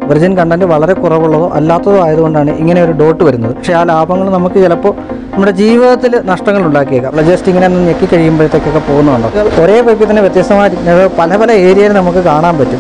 Virgin content വളരെ കുറവുള്ളതോ അല്ലാത്തതോ ആയതുകൊണ്ടാണ് ഇങ്ങനെ ഒരു ഡോട്ട് വരുന്നത് പക്ഷേ ആ ലാഭങ്ങൾ നമുക്ക് ചിലപ്പോൾ നമ്മുടെ ജീവിതത്തിൽ നഷ്ടങ്ങൾ ഉണ്ടാക്കിയേക്കാം ജസ്റ്റ് ഇങ്ങനെ ഒന്ന് ഞെക്കി കഴിയുമ്പോഴത്തേക്കൊക്കെ പോകുന്നുണ്ടോ ഒരേ പൈപ്പിൽ തന്നെ വ്യത്യസ്തമായ പല പല ഏരിയയിൽ നമുക്ക് കാണാൻ പറ്റും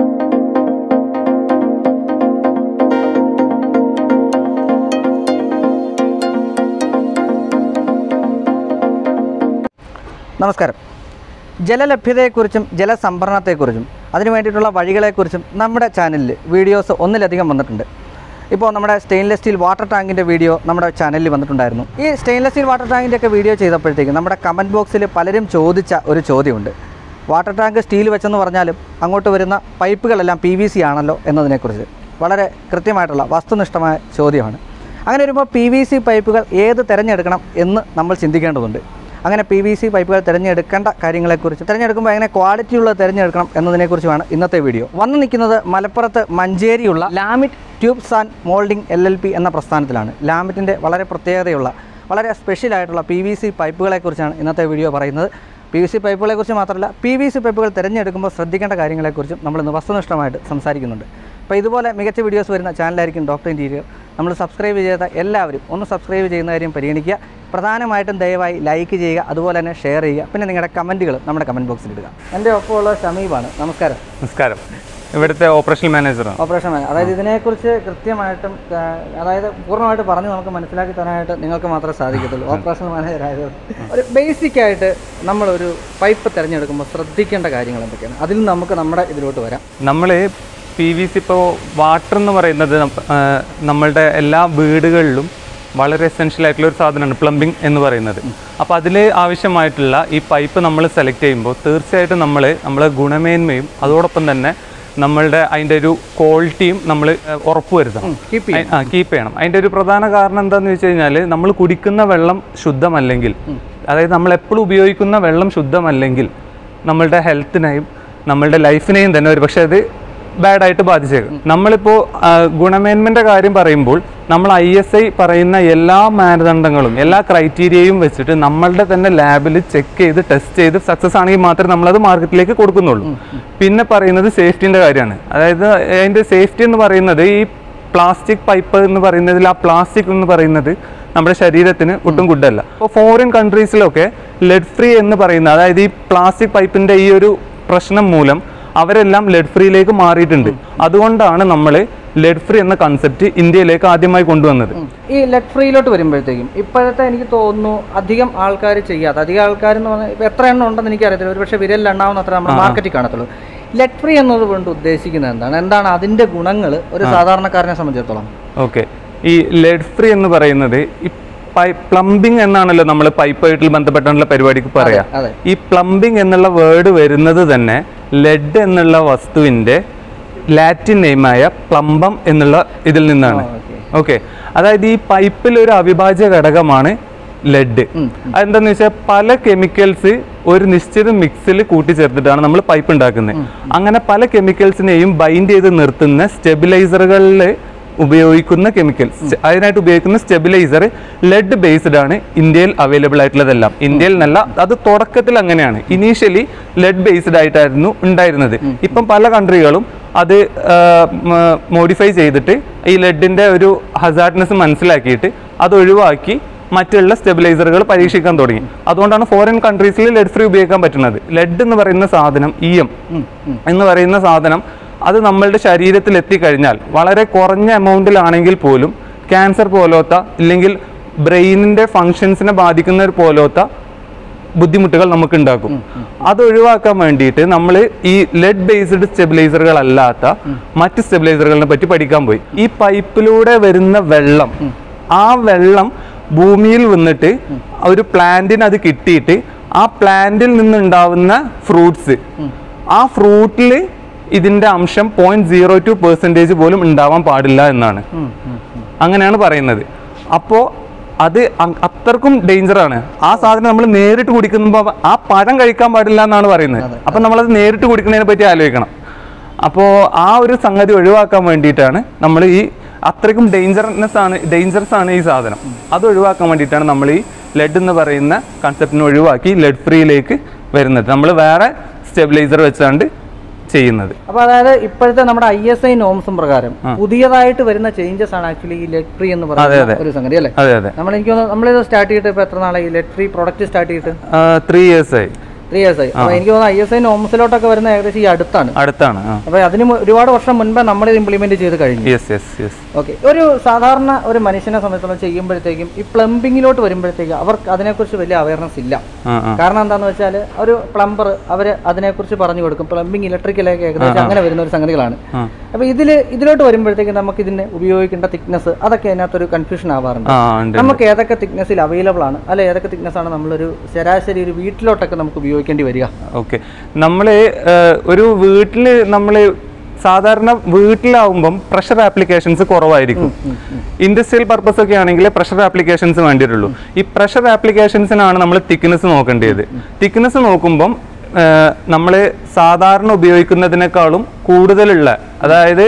നമസ്കാരം ജലലഭ്യതയെക്കുറിച്ചും ജലസംഭരണത്തെക്കുറിച്ചും അതിനു വേണ്ടിയിട്ടുള്ള വഴികളെക്കുറിച്ചും നമ്മുടെ ചാനലിൽ വീഡിയോസ് ഒന്നിലധികം വന്നിട്ടുണ്ട് ഇപ്പോൾ നമ്മുടെ സ്റ്റെയിൻലെസ് സ്റ്റീൽ വാട്ടർ ടാങ്കിൻ്റെ വീഡിയോ നമ്മുടെ ചാനലിൽ വന്നിട്ടുണ്ടായിരുന്നു ഈ സ്റ്റെയിൻലെസ് സ്റ്റീൽ വാട്ടർ ടാങ്കിൻ്റെ ഒക്കെ വീഡിയോ ചെയ്തപ്പോഴത്തേക്കും നമ്മുടെ കമൻറ്റ് ബോക്സിൽ പലരും ചോദിച്ച ഒരു ചോദ്യമുണ്ട് വാട്ടർ ടാങ്ക് സ്റ്റീൽ വെച്ചെന്ന് പറഞ്ഞാലും അങ്ങോട്ട് വരുന്ന പൈപ്പുകളെല്ലാം പി വി സി ആണല്ലോ എന്നതിനെക്കുറിച്ച് വളരെ കൃത്യമായിട്ടുള്ള വസ്തുനിഷ്ഠമായ ചോദ്യമാണ് അങ്ങനെ വരുമ്പോൾ പി വി സി പൈപ്പുകൾ ഏത് തിരഞ്ഞെടുക്കണം എന്ന് നമ്മൾ ചിന്തിക്കേണ്ടതുണ്ട് അങ്ങനെ പി വി സി പൈപ്പുകൾ തിരഞ്ഞെടുക്കേണ്ട കാര്യങ്ങളെക്കുറിച്ച് തിരഞ്ഞെടുക്കുമ്പോൾ എങ്ങനെ ക്വാളിറ്റി ഉള്ളത് തിരഞ്ഞെടുക്കണം എന്നതിനെക്കുറിച്ചുമാണ് ഇന്നത്തെ വീഡിയോ വന്നു നിൽക്കുന്നത് മലപ്പുറത്ത് മഞ്ചേരിയുള്ള Lamit tubes and moulding L L P എന്ന പ്രസ്ഥാനത്തിലാണ് ലാമിറ്റിൻ്റെ വളരെ പ്രത്യേകതയുള്ള വളരെ സ്പെഷ്യൽ ആയിട്ടുള്ള പി വി സി പൈപ്പുകളെക്കുറിച്ചാണ് ഇന്നത്തെ വീഡിയോ പറയുന്നത് പി വി സി പൈപ്പുകളെക്കുറിച്ച് മാത്രമല്ല പി വി സി പൈപ്പുകൾ തിരഞ്ഞെടുക്കുമ്പോൾ ശ്രദ്ധിക്കേണ്ട കാര്യങ്ങളെക്കുറിച്ചും നമ്മൾ ഇന്ന് വസ്തുനിഷ്ഠമായിട്ട് സംസാരിക്കുന്നുണ്ട് അപ്പോൾ ഇതുപോലെ മികച്ച വീഡിയോസ് വരുന്ന ചാനലായിരിക്കും ഡോക്ടർ ഇൻറ്റീരിയർ നമ്മൾ സബ്സ്ക്രൈബ് ചെയ്ത എല്ലാവരും ഒന്ന് സബ്സ്ക്രൈബ് ചെയ്യുന്ന കാര്യം പരിഗണിക്കുക പ്രധാനമായിട്ടും ദയവായി ലൈക്ക് ചെയ്യുക അതുപോലെ തന്നെ ഷെയർ ചെയ്യുക പിന്നെ നിങ്ങളുടെ കമൻറ്റുകൾ നമ്മുടെ കമൻറ്റ് ബോക്സിൽ ഇടുക എൻ്റെ ഒപ്പമുള്ള ഷമീബാണ് നമസ്കാരം നമസ്കാരം ഇവിടുത്തെ ഓപ്പറേഷൻ മാനേജറാണ് ഓപ്പറേഷൻ മാനേജർ അതായത് ഇതിനെക്കുറിച്ച് കൃത്യമായിട്ടും ആ, അതായത് പൂർണ്ണമായിട്ട് പറഞ്ഞ് നമുക്ക് മനസ്സിലാക്കി തരാനായിട്ട് നിങ്ങൾക്ക് മാത്രമേ സാധിക്കത്തുള്ളൂ ഓപ്പറേഷൻ മാനേജർ ആയതുകൊണ്ട് ഒരു ബേസിക് ആയിട്ട് നമ്മളൊരു പൈപ്പ് തിരഞ്ഞെടുക്കുമ്പോൾ ശ്രദ്ധിക്കേണ്ട കാര്യങ്ങൾ എന്തൊക്കെയാണ് അതിൽ നിന്ന് നമുക്ക് നമ്മുടെ ഇതിലോട്ട് വരാം നമ്മൾ പി വി സി ഇപ്പോൾ വാട്ടർ എന്ന് പറയുന്നത് നം- ആ, നമ്മളുടെ എല്ലാ വീടുകളിലും വളരെ എസെൻഷ്യൽ ആയിട്ടുള്ള ഒരു സാധനമാണ് പ്ലംബിംഗ് എന്ന് പറയുന്നത് അപ്പോൾ അതിൽ ആവശ്യമായിട്ടുള്ള ഈ പൈപ്പ് നമ്മൾ സെലക്ട് ചെയ്യുമ്പോൾ തീർച്ചയായിട്ടും നമ്മൾ നമ്മളെ ഗുണമേന്മയും അതോടൊപ്പം തന്നെ നമ്മളുടെ അതിൻ്റെ ഒരു ക്വാളിറ്റിയും നമ്മൾ ഉറപ്പുവരുത്തണം കീപ്പ് അയ്- ആ കീപ്പ് ചെയ്യണം അതിൻ്റെ ഒരു പ്രധാന കാരണം എന്താണെന്ന് വെച്ച് കഴിഞ്ഞാൽ നമ്മൾ കുടിക്കുന്ന വെള്ളം ശുദ്ധമല്ലെങ്കിൽ അതായത് നമ്മൾ എപ്പോഴും ഉപയോഗിക്കുന്ന വെള്ളം ശുദ്ധമല്ലെങ്കിൽ നമ്മളുടെ ഹെൽത്തിനെയും നമ്മളുടെ ലൈഫിനെയും തന്നെ ഒരു പക്ഷേ അത് ബാഡായിട്ട് ബാധിച്ചേക്കും നമ്മളിപ്പോൾ ഗുണമേന്മൻ്റെ കാര്യം പറയുമ്പോൾ നമ്മൾ ഐ എസ് ഐ പറയുന്ന എല്ലാ മാനദണ്ഡങ്ങളും എല്ലാ ക്രൈറ്റീരിയയും വെച്ചിട്ട് നമ്മളുടെ തന്നെ ലാബിൽ ചെക്ക് ചെയ്ത് ടെസ്റ്റ് ചെയ്ത് സക്സസ് ആണെങ്കിൽ മാത്രമേ നമ്മളത് മാർക്കറ്റിലേക്ക് കൊടുക്കുന്നുള്ളൂ പിന്നെ പറയുന്നത് സേഫ്റ്റിൻ്റെ കാര്യമാണ് അതായത് അതിൻ്റെ സേഫ്റ്റി എന്ന് പറയുന്നത് ഈ പ്ലാസ്റ്റിക് പൈപ്പ് എന്ന് പറയുന്നതിൽ ആ പ്ലാസ്റ്റിക് എന്ന് പറയുന്നത് നമ്മുടെ ശരീരത്തിന് ഒട്ടും ഗുഡല്ല അപ്പോൾ ഫോറിൻ കൺട്രീസിലൊക്കെ ലെഡ് ഫ്രീ എന്ന് പറയുന്ന അതായത് ഈ പ്ലാസ്റ്റിക് പൈപ്പിൻ്റെ ഈ ഒരു പ്രശ്നം മൂലം അവരെല്ലാം ലെഡ് ഫ്രീയിലേക്ക് മാറിയിട്ടുണ്ട് അതുകൊണ്ടാണ് നമ്മൾ ലെഡ് ഫ്രീ എന്ന കൺസെപ്റ്റ് ഇന്ത്യയിലേക്ക് ആദ്യമായി കൊണ്ടുവന്നത് ഈ ലെറ്റ് ഫ്രീയിലോട്ട് വരുമ്പോഴത്തേക്കും ഇപ്പോഴത്തെ എനിക്ക് തോന്നുന്നു അധികം ആൾക്കാർ ചെയ്യാത്ത അധികം ആൾക്കാർ എന്ന് പറഞ്ഞാൽ ഇപ്പോൾ എത്ര എണ്ണം ഉണ്ടെന്ന് എനിക്കറിയത്തില്ല ഒരു പക്ഷേ വിരലിൽ എണ്ണാവുന്ന അത്ര നമ്മുടെ മാർക്കറ്റിൽ കാണത്തുള്ളൂ ലെറ്റ് ഫ്രീ എന്നത് കൊണ്ട് ഉദ്ദേശിക്കുന്നത് എന്താണ് എന്താണ് അതിൻ്റെ ഗുണങ്ങൾ ഒരു സാധാരണക്കാരനെ സംബന്ധിച്ചിടത്തോളം ഓക്കെ ഈ ലെഡ് ഫ്രീ എന്ന് പറയുന്നത് ഈ പ്ലംബിംഗ് എന്നാണല്ലോ നമ്മൾ പൈപ്പായിട്ട് ബന്ധപ്പെട്ടുള്ള പരിപാടിക്ക് പറയാം അതെ ഈ പ്ലംബിംഗ് എന്നുള്ള വേർഡ് വരുന്നത് തന്നെ ലെഡ് എന്നുള്ള വസ്തുവിൻ്റെ ലാറ്റിൻ നെയിമായ പ്ലംബം എന്നുള്ള ഇതിൽ നിന്നാണ് ഓക്കെ അതായത് ഈ പൈപ്പിൽ ഒരു അവിഭാജ്യ ഘടകമാണ് ലെഡ് അതെന്താന്ന് വെച്ചാൽ പല കെമിക്കൽസ് ഒരു നിശ്ചിത മിക്സിൽ കൂട്ടിച്ചേർത്തിട്ടാണ് നമ്മൾ പൈപ്പ് ഉണ്ടാക്കുന്നത് അങ്ങനെ പല കെമിക്കൽസിനെയും ബൈൻഡ് ചെയ്ത് നിർത്തുന്ന സ്റ്റെബിലൈസറുകളിൽ ഉപയോഗിക്കുന്ന കെമിക്കൽസ് അതിനായിട്ട് ഉപയോഗിക്കുന്ന സ്റ്റെബിലൈസർ ലെഡ് ബേസ്ഡ് ആണ് ഇന്ത്യയിൽ അവൈലബിൾ ആയിട്ടുള്ളതെല്ലാം ഇന്ത്യയിൽ നല്ല അത് തുടക്കത്തിൽ അങ്ങനെയാണ് ഇനീഷ്യലി ലെഡ് ബേസ്ഡ് ആയിട്ടായിരുന്നു ഉണ്ടായിരുന്നത് ഇപ്പം പല കൺട്രികളും അത് മോഡിഫൈ ചെയ്തിട്ട് ഈ ലെഡിന്റെ ഒരു ഹസാർഡ്നെസ് മനസ്സിലാക്കിയിട്ട് അത് ഒഴിവാക്കി മറ്റുള്ള സ്റ്റെബിലൈസറുകൾ പരീക്ഷിക്കാൻ തുടങ്ങി അതുകൊണ്ടാണ് ഫോറിൻ കൺട്രീസിൽ ലെഡ് ഫ്രീ ഉപയോഗിക്കാൻ പറ്റുന്നത് ലെഡ് എന്ന് പറയുന്ന സാധനം ഇ എം എന്ന് പറയുന്ന സാധനം അത് നമ്മളുടെ ശരീരത്തിൽ എത്തിക്കഴിഞ്ഞാൽ വളരെ കുറഞ്ഞ എമൗണ്ടിലാണെങ്കിൽ പോലും ക്യാൻസർ പോലത്തെ ഇല്ലെങ്കിൽ ബ്രെയിനിന്റെ ഫങ്ഷൻസിനെ ബാധിക്കുന്ന ഒരു പോലത്തെ ബുദ്ധിമുട്ടുകൾ നമുക്ക് ഉണ്ടാക്കും അത് ഒഴിവാക്കാൻ വേണ്ടിയിട്ട് നമ്മൾ ഈ ലെഡ് ബേസ്ഡ് സ്റ്റെബിലൈസറുകൾ അല്ലാത്ത മറ്റ് സ്റ്റെബിലൈസറുകളെ പറ്റി പഠിക്കാൻ പോയി ഈ പൈപ്പിലൂടെ വരുന്ന വെള്ളം ആ വെള്ളം ഭൂമിയിൽ വന്നിട്ട് ഒരു പ്ലാന്റിന് അത് കിട്ടിയിട്ട് ആ പ്ലാന്റിൽ നിന്നുണ്ടാവുന്ന ഫ്രൂട്ട്സ് ആ ഫ്രൂട്ടിൽ ഇതിന്റെ അംശം പോയിന്റ് സീറോ ടു പെർസെൻറ്റേജ് പോലും ഉണ്ടാവാൻ പാടില്ല എന്നാണ് അങ്ങനെയാണ് പറയുന്നത് അപ്പോൾ അത് അ- അത്രക്കും ഡേഞ്ചറാണ് ആ സാധനം നമ്മൾ നേരിട്ട് കുടിക്കുമ്പോൾ ആ പഴം കഴിക്കാൻ പാടില്ല എന്നാണ് പറയുന്നത് അപ്പം നമ്മളത് നേരിട്ട് കുടിക്കുന്നതിനെ പറ്റി ആലോചിക്കണം അപ്പോൾ ആ ഒരു സംഗതി ഒഴിവാക്കാൻ വേണ്ടിയിട്ടാണ് നമ്മൾ ഈ അത്രയ്ക്കും ഡേഞ്ചർനെസ് ആണ് ഡേഞ്ചറസ് ആണ് ഈ സാധനം അത് ഒഴിവാക്കാൻ വേണ്ടിയിട്ടാണ് നമ്മൾ ഈ ലെഡ് എന്ന് പറയുന്ന കൺസെപ്റ്റിനെ ഒഴിവാക്കി ലെഡ് ഫ്രീയിലേക്ക് വരുന്നത് നമ്മൾ വേറെ സ്റ്റെബിലൈസർ വെച്ചാണ്ട് ചെയ്യുന്നത് അപ്പോൾ അതായത് ഇപ്പോഴത്തെ നമ്മുടെ ഐ എസ് ഐ നോംസും പ്രകാരം പുതിയതായിട്ട് വരുന്ന ചേഞ്ചസ് ആണ് ആക്ച്വലി ഈ ലെറ്റ് ഫ്രീ എന്ന് പറയുന്ന ഒരു സംഗതി അല്ലേ അതെ അതെ നമ്മൾ എനിക്ക് തോന്നുന്നു നമ്മളിത് സ്റ്റാർട്ട് ചെയ്തിട്ട് ഇപ്പോൾ എത്ര നാളായി ലെറ്റ് ഫ്രീ പ്രൊഡക്റ്റ് സ്റ്റാർട്ട് ചെയ്തിട്ട് ത്രീ ഇയേഴ്സ് ആയി ത്രീ ഇയേഴ്സ് ആയി അപ്പോൾ എനിക്ക് തോന്നുന്നു ഐ എസ് ഐ നോംസിലോട്ടൊക്കെ വരുന്ന ഏകദേശം ഈ അടുത്താണ് അടുത്താണ് ആ അപ്പോൾ അതിന് മു- ഒരുപാട് വർഷം മുൻപേ നമ്മളിത് ഇംപ്ലിമെന്റ് ചെയ്ത് കഴിഞ്ഞു യെസ് യെസ് യെസ് ഓക്കെ ഒരു സാധാരണ ഒരു മനുഷ്യനെ സംബന്ധിച്ചിടത്തോളം ചെയ്യുമ്പോഴത്തേക്കും ഈ പ്ലംബിങ്ങിലോട്ട് വരുമ്പോഴത്തേക്കും അവർക്ക് അതിനെക്കുറിച്ച് വലിയ അവയർനെസ് ഇല്ല ആ ആ കാരണം എന്താണെന്ന് വെച്ചാൽ ഒരു പ്ലംബർ അവർ അതിനെക്കുറിച്ച് പറഞ്ഞു കൊടുക്കും പ്ലംബിംഗ് ഇലക്ട്രിക്കലൊക്കെ ഏകദേശം അങ്ങനെ വരുന്ന ഒരു സംഗതികളാണ് ആ. അപ്പോൾ ഇതിൽ ഇതിലോട്ട് വരുമ്പോഴത്തേക്കും നമുക്ക് ഇതിന് ഉപയോഗിക്കേണ്ട തിക്നെസ് അതൊക്കെ അതിനകത്തൊരു കൺഫ്യൂഷൻ ആവാറുണ്ട് ആ ഉണ്ട് നമുക്ക് ഏതൊക്കെ തിക്നെസ്സിൽ അവൈലബിൾ ആണ് അല്ലെ ഏതൊക്കെ തിക്നെസ് ആണ് നമ്മളൊരു ശരാശരി ഒരു വീട്ടിലോട്ടൊക്കെ നമുക്ക് ഉപയോഗിക്കേണ്ടി വരിക ഓക്കെ നമ്മൾ ഒരു വീട്ടിൽ നമ്മൾ സാധാരണ വീട്ടിലാവുമ്പം പ്രഷർ ആപ്ലിക്കേഷൻസ് കുറവായിരിക്കും ഇൻഡസ്ട്രിയൽ പർപ്പസ് ഒക്കെ ആണെങ്കിൽ പ്രഷർ ആപ്ലിക്കേഷൻസ് വേണ്ടിയിട്ടുള്ളൂ ഈ പ്രഷർ ആപ്ലിക്കേഷൻസിനാണ് നമ്മൾ തിക്നെസ് നോക്കേണ്ടത് തിക്നെസ് നോക്കുമ്പം നമ്മൾ സാധാരണ ഉപയോഗിക്കുന്നതിനേക്കാളും കൂടുതലുള്ള അതായത്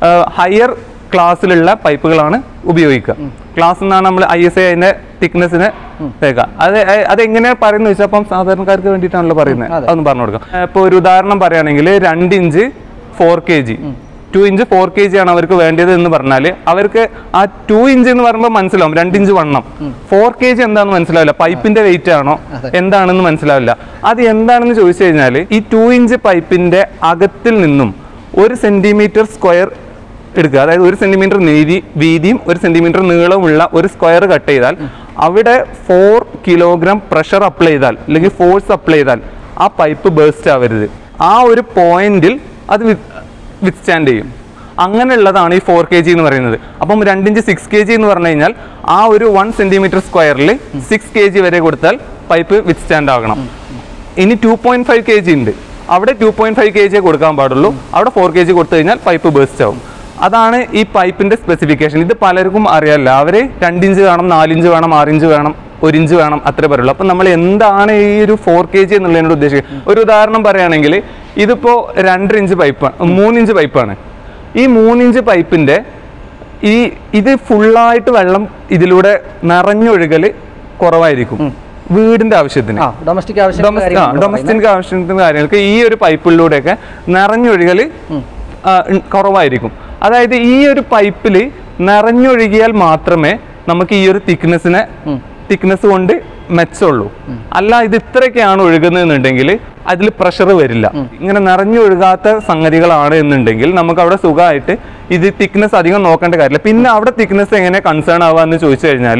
ഹയർ ക്ലാസ്സിലുള്ള പൈപ്പുകളാണ് ഉപയോഗിക്കുക ക്ലാസ് എന്നാണ് നമ്മൾ ഐ എസ് ഐ അതിന്റെ തിക്നെസ്സിന് തേക്കുക അത് അ- അതെങ്ങനെയാണ് പറയുന്നത് വെച്ചാൽ അപ്പം സാധാരണക്കാർക്ക് വേണ്ടിയിട്ടാണല്ലോ പറയുന്നത് അതൊന്ന് പറഞ്ഞു കൊടുക്കാം ഇപ്പോൾ ഒരു ഉദാഹരണം പറയുകയാണെങ്കിൽ രണ്ട് inch four K G two inch four K G ആണ് അവർക്ക് വേണ്ടത് എന്ന് പറഞ്ഞാൽ അവർക്ക് ആ ടു ഇഞ്ച് എന്ന് പറയുമ്പോൾ മനസ്സിലാവും രണ്ട് ഇഞ്ച് വണ്ണം ഫോർ കെ ജി എന്താണെന്ന് മനസ്സിലാവില്ല പൈപ്പിന്റെ വെയിറ്റ് ആണോ എന്താണെന്ന് മനസ്സിലാവില്ല അത് എന്താണെന്ന് ചോദിച്ചു കഴിഞ്ഞാൽ ഈ ടു ഇഞ്ച് പൈപ്പിന്റെ അകത്തിൽ നിന്നും ഒരു സെന്റിമീറ്റർ സ്ക്വയർ എടുക്കുക അതായത് ഒരു സെന്റിമീറ്റർ നീതി വീതിയും ഒരു സെന്റിമീറ്റർ നീളമുള്ള ഒരു സ്ക്വയർ കട്ട് ചെയ്താൽ അവിടെ ഫോർ കിലോഗ്രാം പ്രഷർ അപ്ലൈ ചെയ്താൽ അല്ലെങ്കിൽ ഫോഴ്സ് അപ്ലൈ ചെയ്താൽ ആ പൈപ്പ് ബേസ്റ്റ് ആവരുത് ആ ഒരു പോയിന്റിൽ അത് വിത്ത്സ്റ്റാൻഡ് ചെയ്യും അങ്ങനെയുള്ളതാണ് ഈ ഫോർ കെ ജി എന്ന് പറയുന്നത് അപ്പം രണ്ടിഞ്ച് സിക്സ് കെ ജി എന്ന് പറഞ്ഞു കഴിഞ്ഞാൽ ആ ഒരു വൺ സെന്റിമീറ്റർ സ്ക്വയറിൽ സിക്സ് കെ ജി വരെ കൊടുത്താൽ പൈപ്പ് വിത്ത്സ്റ്റാൻഡ് ആകണം ഇനി two point five K G ഉണ്ട് അവിടെ two point five K G കൊടുക്കാൻ പാടുള്ളൂ അവിടെ ഫോർ കെ ജി കൊടുത്തു കഴിഞ്ഞാൽ പൈപ്പ് ബേസ്റ്റ് ആവും അതാണ് ഈ പൈപ്പിന്റെ സ്പെസിഫിക്കേഷൻ ഇത് പലർക്കും അറിയാല്ല അവര് രണ്ടിഞ്ച് വേണം നാലിഞ്ച് വേണം ആറിഞ്ച് വേണം ഒരു ഇഞ്ച് വേണം അത്രേ പറയുള്ളൂ അപ്പം നമ്മൾ എന്താണ് ഈ ഒരു ഫോർ കെ ജി എന്നുള്ളതിനോട് ഉദ്ദേശിക്കുന്നത് ഒരു ഉദാഹരണം പറയുകയാണെങ്കിൽ ഇതിപ്പോ രണ്ടര ഇഞ്ച് പൈപ്പാണ് മൂന്നിഞ്ച് പൈപ്പാണ് ഈ മൂന്നിഞ്ച് പൈപ്പിന്റെ ഈ ഇത് ഫുള്ളായിട്ട് വെള്ളം ഇതിലൂടെ നിറഞ്ഞൊഴുകല് കുറവായിരിക്കും വീടിന്റെ ആവശ്യത്തിന് ആ ഡൊമസ്റ്റിക് ആവശ്യം ഡൊമസ്റ്റിക് ആവശ്യത്തിന് കാര്യങ്ങൾക്ക് ഈ ഒരു പൈപ്പിലൂടെയൊക്കെ നിറഞ്ഞൊഴുകൽ കുറവായിരിക്കും അതായത് ഈ ഒരു പൈപ്പിൽ നിറഞ്ഞൊഴുകിയാൽ മാത്രമേ നമുക്ക് ഈ ഒരു തിക്നെസ്സിനെ തിക്നെസ് കൊണ്ട് മെച്ചമുള്ളൂ അല്ല ഇത് ഇത്രയൊക്കെയാണ് ഒഴുകുന്നതെന്നുണ്ടെങ്കിൽ അതിൽ പ്രഷർ വരില്ല ഇങ്ങനെ നിറഞ്ഞൊഴുകാത്ത സംഗതികളാണ് എന്നുണ്ടെങ്കിൽ നമുക്ക് അവിടെ സുഖമായിട്ട് ഇത് തിക്നെസ് അധികം നോക്കേണ്ട കാര്യമില്ല പിന്നെ അവിടെ തിക്നെസ് എങ്ങനെ കൺസേൺ ആവുക എന്ന് ചോദിച്ചു കഴിഞ്ഞാൽ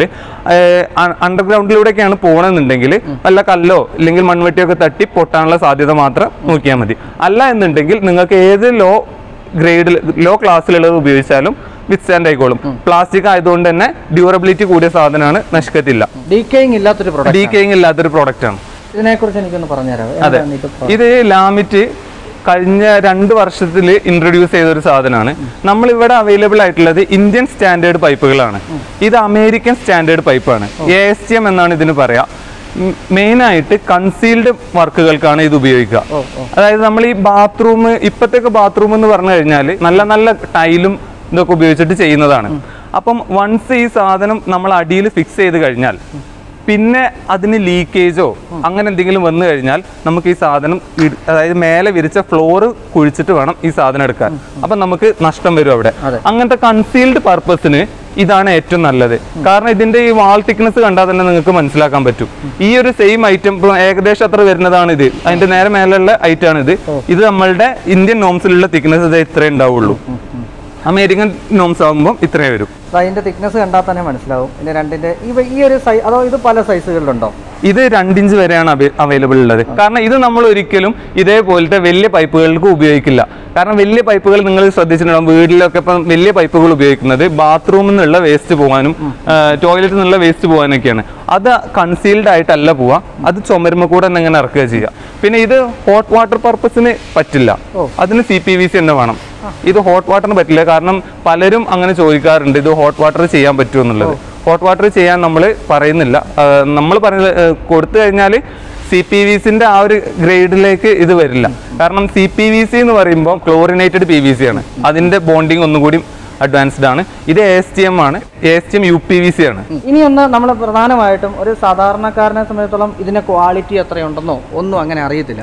അണ്ടർഗ്രൗണ്ടിലൂടെയൊക്കെയാണ് പോകണമെന്നുണ്ടെങ്കിൽ വല്ല കല്ലോ അല്ലെങ്കിൽ മൺവെട്ടിയൊക്കെ തട്ടി പൊട്ടാനുള്ള സാധ്യത മാത്രം നോക്കിയാൽ മതി അല്ല എന്നുണ്ടെങ്കിൽ നിങ്ങൾക്ക് ഏത് ലോ ഗ്രേഡിൽ ലോ ക്ലാസ്സിലുള്ളത് ഉപയോഗിച്ചാലും വിത്ത്സ്റ്റാൻഡ് ആയിക്കോളും പ്ലാസ്റ്റിക് ആയതുകൊണ്ട് തന്നെ ഡ്യൂറബിലിറ്റി കൂടിയ സാധനമാണ് നശിക്കത്തില്ല ഡീക്കേയിങ് ഇല്ലാത്തൊരു പ്രോഡക്റ്റ് ഡീക്കേയിങ് ഇല്ലാത്തൊരു പ്രോഡക്റ്റ് ആണ് ഇതിനെക്കുറിച്ച് എനിക്കൊന്ന് പറഞ്ഞുതരാം അതെ എന്താണ് ഇത് pro- ഇത് ലാമിറ്റ് കഴിഞ്ഞ രണ്ട് വർഷത്തിൽ ഇൻട്രൊഡ്യൂസ് ചെയ്ത ഒരു സാധനമാണ് നമ്മൾ ഇവിടെ അവൈലബിൾ ആയിട്ടുള്ളത് ഇന്ത്യൻ സ്റ്റാൻഡേർഡ് പൈപ്പുകളാണ് ഇത് അമേരിക്കൻ സ്റ്റാൻഡേർഡ് പൈപ്പാണ് എ എസ് ടി എം എന്നാണ് ഇതിന് പറയാ മെയിൻ ആയിട്ട് കൺസീൽഡ് വർക്കുകൾക്കാണ് ഇത് ഉപയോഗിക്കുക ഓ ഓ അതായത് നമ്മൾ ഈ ബാത്റൂം ഇപ്പത്തേക്ക് ബാത്റൂം എന്ന് പറഞ്ഞു കഴിഞ്ഞാൽ നല്ല നല്ല ടൈലും ഇതൊക്കെ ഉപയോഗിച്ചിട്ട് ചെയ്യുന്നതാണ് അപ്പം വൺസ് ഈ സാധനം നമ്മൾ അടിയിൽ ഫിക്സ് ചെയ്ത് കഴിഞ്ഞാൽ പിന്നെ അതിന് ലീക്കേജോ അങ്ങനെ എന്തെങ്കിലും വന്നു കഴിഞ്ഞാൽ നമുക്ക് ഈ സാധനം ഇട്- അതായത് മേലെ വിരിച്ച ഫ്ലോറ് കുഴിച്ചിട്ട് വേണം ഈ സാധനം എടുക്കാൻ അപ്പം നമുക്ക് നഷ്ടം വരും അവിടെ അതെ. അങ്ങനത്തെ കൺസീൽഡ് പർപ്പസിന് ഇതാണ് ഏറ്റവും നല്ലത് കാരണം ഇതിന്റെ ഈ വാൾ തിക്നെസ് കണ്ടാൽ തന്നെ നിങ്ങൾക്ക് മനസ്സിലാക്കാൻ പറ്റും ഈ ഒരു സെയിം ഐറ്റം ഇപ്പൊ ഏകദേശം അത്ര വരുന്നതാണ് ഇത് അതിന്റെ നേരെ മേലുള്ള ഐറ്റം ആണ് ഇത് ഇത് നമ്മളുടെ ഇന്ത്യൻ നോംസിലുള്ള തിക്നെസ് ഇത് ഇത്രേ ഉണ്ടാവുള്ളൂ അമേരിക്കൻ നോംസ് ആകുമ്പോൾ ഇത്രേ വരും അപ്പൊ അതിന്റെ തിക്നെസ് കണ്ടാൽ തന്നെ മനസ്സിലാവും പിന്നെ രണ്ടിന്റെ ഇവ ഈ ഒരു സൈസ് അതോ ഇത് പല സൈസുകളിലുണ്ടോ ഇത് രണ്ടിഞ്ച് വരെയാണ് അവൈലബിൾ ഉള്ളത് കാരണം ഇത് നമ്മൾ ഒരിക്കലും ഇതേപോലത്തെ വലിയ പൈപ്പുകൾക്ക് ഉപയോഗിക്കില്ല കാരണം വലിയ പൈപ്പുകൾ നിങ്ങൾ ശ്രദ്ധിച്ചിട്ടുണ്ടാവും വീട്ടിലൊക്കെ ഇപ്പം വലിയ പൈപ്പുകൾ ഉപയോഗിക്കുന്നത് ബാത്റൂമിൽ നിന്നുള്ള വേസ്റ്റ് പോകാനും ടോയ്ലറ്റിൽ നിന്നുള്ള വേസ്റ്റ് പോകാനൊക്കെയാണ് അത് കൺസീൽഡ് ആയിട്ടല്ല പോവുക അത് ചുമരുമ്പ കൂടെ തന്നെ ഇങ്ങനെ ഇറക്കുക ചെയ്യുക പിന്നെ ഇത് ഹോട്ട് വാട്ടർ പർപ്പസിന് പറ്റില്ല അതിന് സി പി വി സി തന്നെ വേണം ഇത് ഹോട്ട് വാട്ടറിന് പറ്റില്ല കാരണം പലരും അങ്ങനെ ചോദിക്കാറുണ്ട് ഇത് ഹോട്ട് വാട്ടർ ചെയ്യാൻ പറ്റുമോ എന്നുള്ളത് ഹോട്ട് വാട്ടർ ചെയ്യാൻ നമ്മൾ പറയുന്നില്ല നമ്മൾ പറയുന്നത് ഏഹ്, കൊടുത്തു കഴിഞ്ഞാൽ സി പി വി സിന്റെ ആ ഒരു ഗ്രേഡിലേക്ക് ഇത് വരില്ല കാരണം സി പി വി സി എന്ന് പറയുമ്പോൾ ക്ലോറിനേറ്റഡ് പി വി സി ആണ് അതിന്റെ ബോണ്ടിങ് ഒന്നും കൂടി അഡ്വാൻസ്ഡ് ആണ് ഇത് എ എസ് ടി എം ആണ് A S T M U P V C ആണ് ഇനി ഒന്ന് നമ്മൾ പ്രധാനമായിട്ടും ഒരു സാധാരണക്കാരനെ സംബന്ധിച്ചിടത്തോളം ഇതിന്റെ ക്വാളിറ്റി എത്രയുണ്ടെന്നോ ഒന്നും അങ്ങനെ അറിയത്തില്ല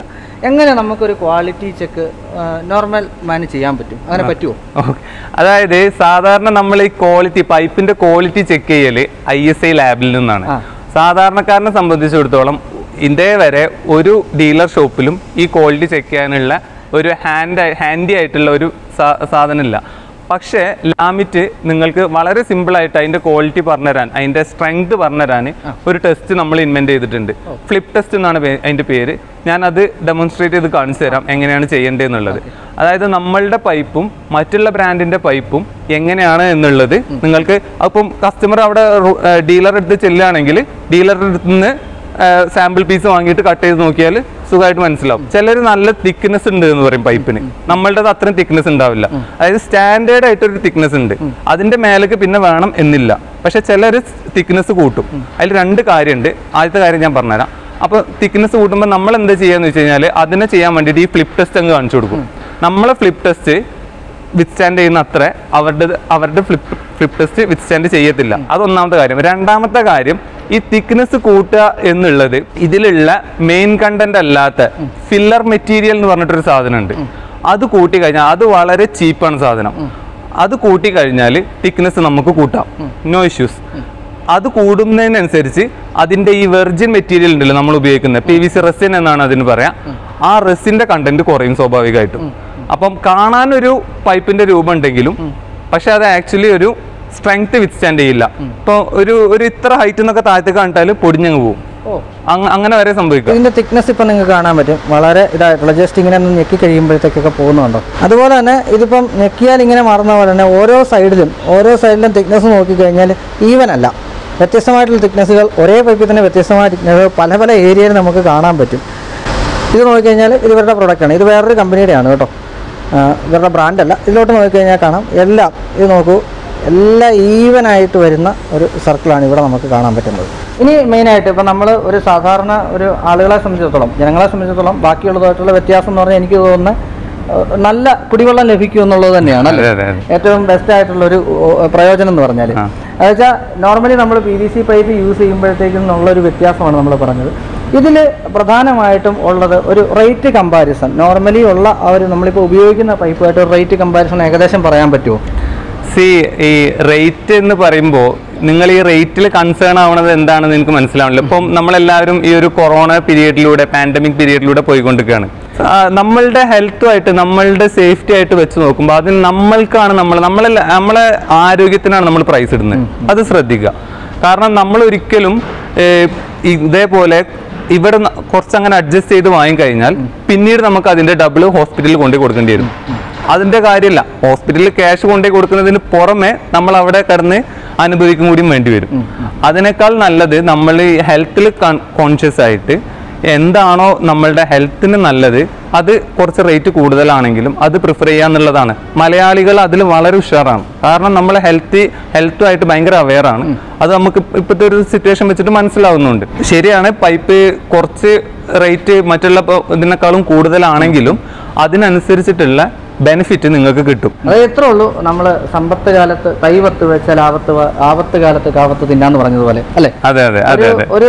എങ്ങനെ നമുക്കൊരു ക്വാളിറ്റി ചെക്ക് നോർമൽ മാന് ചെയ്യാൻ പറ്റും അങ്ങനെ പറ്റുമോ ഓക്കെ അതായത് സാധാരണ നമ്മൾ ഈ ക്വാളിറ്റി പൈപ്പിന്റെ ക്വാളിറ്റി ചെക്ക് ചെയ്യൽ ഐ എസ് ഐ ലാബിൽ നിന്നാണ് ആ. സാധാരണക്കാരനെ സംബന്ധിച്ചിടത്തോളം ഇതേ വരെ ഒരു ഡീലർ ഷോപ്പിലും ഈ ക്വാളിറ്റി ചെക്ക് ചെയ്യാനുള്ള ഒരു ഹാൻഡ് ഹാൻഡി ആയിട്ടുള്ള ഒരു സാ- സാധനമില്ല പക്ഷേ ലാമിറ്റ് നിങ്ങൾക്ക് വളരെ സിമ്പിൾ ആയിട്ട് അതിന്റെ ക്വാളിറ്റി പറഞ്ഞുതരാൻ അതിന്റെ സ്ട്രെങ്ത് പറഞ്ഞുതരാൻ ഒരു ടെസ്റ്റ് നമ്മൾ ഇൻവെന്റ് ചെയ്തിട്ടുണ്ട് ഫ്ലിപ്പ് ടെസ്റ്റ് എന്നാണ് പേ- അതിന്റെ പേര് ഞാൻ അത് ഡെമോൺസ്ട്രേറ്റ് ചെയ്ത് കാണിച്ചു തരാം എങ്ങനെയാണ് ചെയ്യേണ്ടതെന്നുള്ളത് അതായത് നമ്മളുടെ പൈപ്പും മറ്റുള്ള ബ്രാൻഡിന്റെ പൈപ്പും എങ്ങനെയാണ് എന്നുള്ളത് നിങ്ങൾക്ക് അപ്പം കസ്റ്റമർ അവിടെ ഡീലർ എടുത്ത് ചെല്ലുകയാണെങ്കിൽ ഡീലറുടെ അടുത്ത് നിന്ന് സാമ്പിൾ പീസ് വാങ്ങിയിട്ട് കട്ട് ചെയ്ത് നോക്കിയാൽ സുഖമായിട്ട് മനസ്സിലാവും ചിലർ നല്ല തിക്നെസ് ഉണ്ട് എന്ന് പറയും പൈപ്പിന് നമ്മളുടെ അത്രയും തിക്നെസ് ഉണ്ടാവില്ല അതായത് സ്റ്റാൻഡേർഡ് ആയിട്ടൊരു തിക്നെസ് ഉണ്ട് അതിന്റെ മേലേക്ക് പിന്നെ വേണം എന്നില്ല പക്ഷെ ചിലർ തിക്നെസ് കൂട്ടും അതിൽ രണ്ട് കാര്യമുണ്ട് ആദ്യത്തെ കാര്യം ഞാൻ പറഞ്ഞുതരാം അപ്പോൾ തിക്നെസ് കൂട്ടുമ്പോൾ നമ്മൾ എന്താ ചെയ്യാന്ന് വെച്ച് കഴിഞ്ഞാൽ അതിനെ ചെയ്യാൻ വേണ്ടിയിട്ട് ഈ ഫ്ലിപ്പ് ടെസ്റ്റ് അങ്ങ് കാണിച്ചു കൊടുക്കും നമ്മളെ ഫ്ലിപ്പ് ടെസ്റ്റ് വിത്ത്സ്റ്റാൻഡ് ചെയ്യുന്ന അത്ര അവരുടെ അവരുടെ ഫ്ലിപ്പ് ഫ്ലിപ്പ് ടെസ്റ്റ് വിത്ത്സ്റ്റാൻഡ് ചെയ്യത്തില്ല അത് ഒന്നാമത്തെ കാര്യം രണ്ടാമത്തെ കാര്യം ഈ തിക്നെസ് കൂട്ടുക എന്നുള്ളത് ഇതിലുള്ള മെയിൻ കണ്ടന്റ് അല്ലാത്ത ഫില്ലർ മെറ്റീരിയൽ എന്ന് പറഞ്ഞിട്ടൊരു സാധനമുണ്ട് അത് കൂട്ടി കഴിഞ്ഞാൽ അത് വളരെ ചീപ്പാണ് സാധനം അത് കൂട്ടി കഴിഞ്ഞാൽ തിക്നെസ് നമുക്ക് കൂട്ടാം നോ ഇഷ്യൂസ് അത് കൂടുന്നതിനനുസരിച്ച് അതിന്റെ ഈ വെർജിൻ മെറ്റീരിയൽ ഉണ്ടല്ലോ നമ്മൾ ഉപയോഗിക്കുന്നത് പി വി സി റെസിൻ എന്നാണ് അതിന് പറയാ ആ റെസിന്റെ കണ്ടന്റ് കുറയും സ്വാഭാവികമായിട്ടും അപ്പം കാണാനൊരു പൈപ്പിന്റെ രൂപം ഉണ്ടെങ്കിലും പക്ഷെ അത് ആക്ച്വലി ഒരു സ്ട്രെങ്ത് വിത്ത്സ്റ്റാൻഡ് ചെയ്യില്ല ഇപ്പോൾ ഒരു ഒരു ഇത്ര ഹൈറ്റ് എന്നൊക്കെ താഴത്തേക്ക് കണ്ടിട്ടാൽ പൊടിഞ്ഞങ്ങ് പോകും ഓ അങ്ങ- അങ്ങനെ വരെ സംഭവിക്കാം ഇതിന്റെ തിക്നെസ് ഇപ്പം നിങ്ങൾക്ക് കാണാൻ പറ്റും വളരെ ഇതായിട്ടുള്ള ജസ്റ്റ് ഇങ്ങനെ ഒന്ന് ഞെക്കി കഴിയുമ്പോഴത്തേക്കൊക്കെ പോകുന്നുണ്ടോ അതുപോലെ തന്നെ ഇതിപ്പം ഞെക്കിയാൽ ഇങ്ങനെ മാറുന്ന പോലെ തന്നെ ഓരോ സൈഡിലും ഓരോ സൈഡിലും തിക്നെസ് നോക്കിക്കഴിഞ്ഞാൽ ഈവൻ അല്ല വ്യത്യസ്തമായിട്ടുള്ള തിക്നെസ്സുകൾ ഒരേ പൈപ്പിൽ തന്നെ വ്യത്യസ്തമായ തിക്നെസ്സുകൾ പല പല ഏരിയയിൽ നമുക്ക് കാണാൻ പറ്റും ഇത് നോക്കിക്കഴിഞ്ഞാൽ ഇത് ഇവരുടെ പ്രൊഡക്റ്റാണ് ഇത് വേറൊരു കമ്പനിയുടെയാണ് കേട്ടോ ആ, ഇവരുടെ ബ്രാൻഡല്ല ഇതിലോട്ട് നോക്കിക്കഴിഞ്ഞാൽ കാണാം എല്ലാം ഇത് നോക്കൂ എല്ലാം ഈവൻ ആയിട്ട് വരുന്ന ഒരു സർക്കിളാണ് ഇവിടെ നമുക്ക് കാണാൻ പറ്റുന്നത് ഇനി മെയിനായിട്ട് ഇപ്പം നമ്മൾ ഒരു സാധാരണ ഒരു ആളുകളെ സംബന്ധിച്ചിടത്തോളം ജനങ്ങളെ സംബന്ധിച്ചിടത്തോളം ബാക്കിയുള്ളതായിട്ടുള്ള വ്യത്യാസം എന്ന് പറഞ്ഞാൽ എനിക്ക് തോന്നുന്നത് ഏഹ്, നല്ല കുടിവെള്ളം ലഭിക്കും എന്നുള്ളത് തന്നെയാണ് അല്ലേ അതെ, അതെ, അതെ. ഏറ്റവും ബെസ്റ്റ് ആയിട്ടുള്ള ഒരു പ്രയോജനം എന്ന് പറഞ്ഞാൽ ആ. എന്നുവെച്ചാൽ നോർമലി നമ്മൾ P V C pipe use ചെയ്യുമ്പോഴത്തേക്കും ഉള്ളൊരു വ്യത്യാസമാണ് നമ്മൾ പറഞ്ഞത് ഇതിൽ പ്രധാനമായിട്ടും ഉള്ളത് ഒരു റേറ്റ് കമ്പാരിസൺ നോർമലി ഉള്ള ആ ഒരു നമ്മളിപ്പോൾ ഉപയോഗിക്കുന്ന പൈപ്പുമായിട്ട് ഒരു റേറ്റ് കമ്പാരിസൺ ഏകദേശം പറയാൻ പറ്റുമോ സി ഈ റേറ്റ് എന്ന് പറയുമ്പോൾ നിങ്ങൾ ഈ റേറ്റിൽ കൺസേൺ ആവണത് എന്താണെന്ന് എനിക്ക് മനസ്സിലാവണില്ല ഇപ്പം നമ്മളെല്ലാവരും ഈ ഒരു കൊറോണ പീരീഡിലൂടെ പാൻഡമിക് പീരീഡിലൂടെ പോയിക്കൊണ്ടിരിക്കുകയാണ് ആ, നമ്മളുടെ ഹെൽത്തുമായിട്ട് നമ്മളുടെ സേഫ്റ്റി ആയിട്ട് വെച്ച് നോക്കുമ്പോൾ അതിന് നമ്മൾക്കാണ് നമ്മൾ നമ്മളെ നമ്മളെ ആരോഗ്യത്തിനാണ് നമ്മൾ പ്രൈസ് ഇടുന്നത് അത് ശ്രദ്ധിക്കുക കാരണം നമ്മൾ ഒരിക്കലും ഏഹ്, ഇതേപോലെ ഇവിടെ ന- കുറച്ചങ്ങനെ അഡ്ജസ്റ്റ് ചെയ്ത് വാങ്ങിക്കഴിഞ്ഞാൽ പിന്നീട് നമുക്ക് അതിന്റെ ഡബിൾ ഹോസ്പിറ്റലിൽ കൊണ്ടുപോയി കൊടുക്കേണ്ടി വരും അതിന്റെ കാര്യമില്ല ഹോസ്പിറ്റലിൽ ക്യാഷ് കൊണ്ടുപോയി കൊടുക്കുന്നതിന് പുറമെ നമ്മൾ അവിടെ കിടന്ന് അനുഭവിക്കും കൂടിയും വേണ്ടി വരും അതിനേക്കാൾ നല്ലത് നമ്മൾ ഈ ഹെൽത്തിൽ കോൺഷ്യസ് ആയിട്ട് എന്താണോ നമ്മളുടെ ഹെൽത്തിന് നല്ലത് അത് കുറച്ച് റേറ്റ് കൂടുതലാണെങ്കിലും അത് പ്രിഫർ ചെയ്യുക എന്നുള്ളതാണ് മലയാളികൾ അതിൽ വളരെ ഉഷാറാണ് കാരണം നമ്മൾ ഹെൽത്തി ഹെൽത്തുമായിട്ട് ഭയങ്കര അവെയർ ആണ് അത് നമുക്ക് ഇപ്പോഴത്തെ ഒരു സിറ്റുവേഷൻ വെച്ചിട്ട് മനസ്സിലാവുന്നുണ്ട് ശരിയാണ് പൈപ്പ് കുറച്ച് റേറ്റ് മറ്റുള്ള ഇപ്പൊ ഇതിനേക്കാളും കൂടുതലാണെങ്കിലും അതിനനുസരിച്ചിട്ടുള്ള ബെനിഫിറ്റ് നിങ്ങൾക്ക് കിട്ടും അത് എത്ര ഉള്ളൂ നമ്മൾ സമ്പത്ത് കാലത്ത് തൈവത്ത് വെച്ചാൽ ആവത്ത് വ- ആപത്ത് കാലത്ത് കാവത്ത് തിന്നാന്ന് പറഞ്ഞതുപോലെ അല്ലേ അതെ അതെ അതെ ഒരു- അതെ ഒരു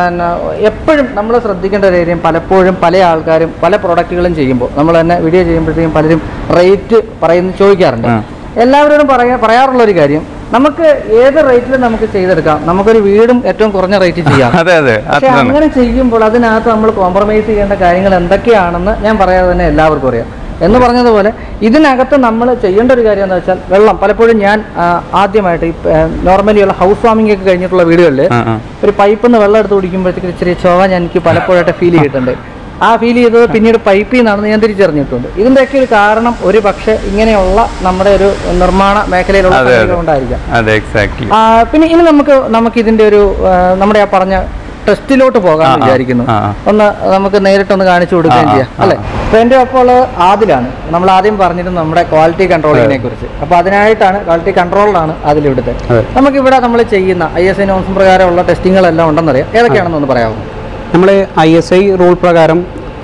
എപ്പോഴും നമ്മൾ ശ്രദ്ധിക്കേണ്ട ഒരു കാര്യം പലപ്പോഴും പല ആൾക്കാരും പല പ്രൊഡക്റ്റുകളും ചെയ്യുമ്പോൾ നമ്മൾ തന്നെ വീഡിയോ ചെയ്യുമ്പോഴത്തേക്കും പലരും റേറ്റ് പറയുന്ന ചോദിക്കാറുണ്ട് ആ. എല്ലാവരോടും പറയാ പറയാറുള്ള ഒരു കാര്യം നമുക്ക് ഏത് റേറ്റിൽ നമുക്ക് ചെയ്തെടുക്കാം നമുക്കൊരു വീടും ഏറ്റവും കുറഞ്ഞ റേറ്റ് ചെയ്യാം അതെ അതെ പക്ഷെ അതാണ് അങ്ങനെ ചെയ്യുമ്പോൾ അതിനകത്ത് നമ്മൾ കോംപ്രമൈസ് ചെയ്യേണ്ട കാര്യങ്ങൾ എന്തൊക്കെയാണെന്ന് ഞാൻ പറയാതെ തന്നെ എല്ലാവർക്കും അറിയാം എന്ന് പറഞ്ഞതുപോലെ ഇതിനകത്ത് നമ്മൾ ചെയ്യേണ്ട ഒരു കാര്യം എന്താ വെച്ചാൽ വെള്ളം പലപ്പോഴും ഞാൻ ആ, ആദ്യമായിട്ട് ഈ നോർമലി ഉള്ള ഹൗസ് വാമിംഗ് ഒക്കെ കഴിഞ്ഞിട്ടുള്ള വീടുകളിൽ ആ, ആ. ഒരു പൈപ്പിൽ നിന്ന് വെള്ളം എടുത്ത് കുടിക്കുമ്പോഴത്തേക്ക് ഇച്ചിരി ചോവ ഞാൻ എനിക്ക് പലപ്പോഴായിട്ട് ഫീൽ ചെയ്തിട്ടുണ്ട് ആ ഫീൽ ചെയ്തത് പിന്നീട് പൈപ്പിൽ നിന്നാണെന്ന് ഞാൻ തിരിച്ചറിഞ്ഞിട്ടുണ്ട് ഇതിൻ്റെയൊക്കെ ഒരു കാരണം ഒരു പക്ഷേ ഇങ്ങനെയുള്ള നമ്മുടെ ഒരു നിർമ്മാണ മേഖലയിലുള്ള അതെ, അതെ. സംഗതികൾ കൊണ്ടായിരിക്കാം അതെ എക്സാക്ട്ലി ആ, പിന്നെ ഇനി നമുക്ക് നമുക്ക് ഇതിന്റെ ഒരു ആ, നമ്മുടെ ആ പറഞ്ഞ ടെസ്റ്റിലോട്ട് പോകാമെന്ന് ആ, ആ, വിചാരിക്കുന്നു ആ, ആ. ഒന്ന് നമുക്ക് നേരിട്ടൊന്ന് കാണിച്ചു കൊടുക്കുകയും ആ, ആ, ചെയ്യാം അല്ലെ അപ്പൊ എന്റെ ഒപ്പം ഉള്ളത് ആദിലാണ് നമ്മൾ ആദ്യം പറഞ്ഞിരുന്നു നമ്മുടെ ക്വാളിറ്റി കൺട്രോളിങ്ങിനെ കുറിച്ച് അപ്പൊ അതിനായിട്ടാണ് ക്വാളിറ്റി കൺട്രോളിലാണ് അതിലിവിടുത്തെ അതെ. നമുക്കിവിടെ നമ്മൾ ചെയ്യുന്ന ഐ എസ് ഐ നോംസും പ്രകാരമുള്ള ടെസ്റ്റിങ്ങുകളെല്ലാം ഉണ്ടെന്നറിയാം ഏതൊക്കെയാണെന്നൊന്ന് പറയാമോ നമ്മൾ ഐ എസ് ഐ റൂൾ പ്രകാരം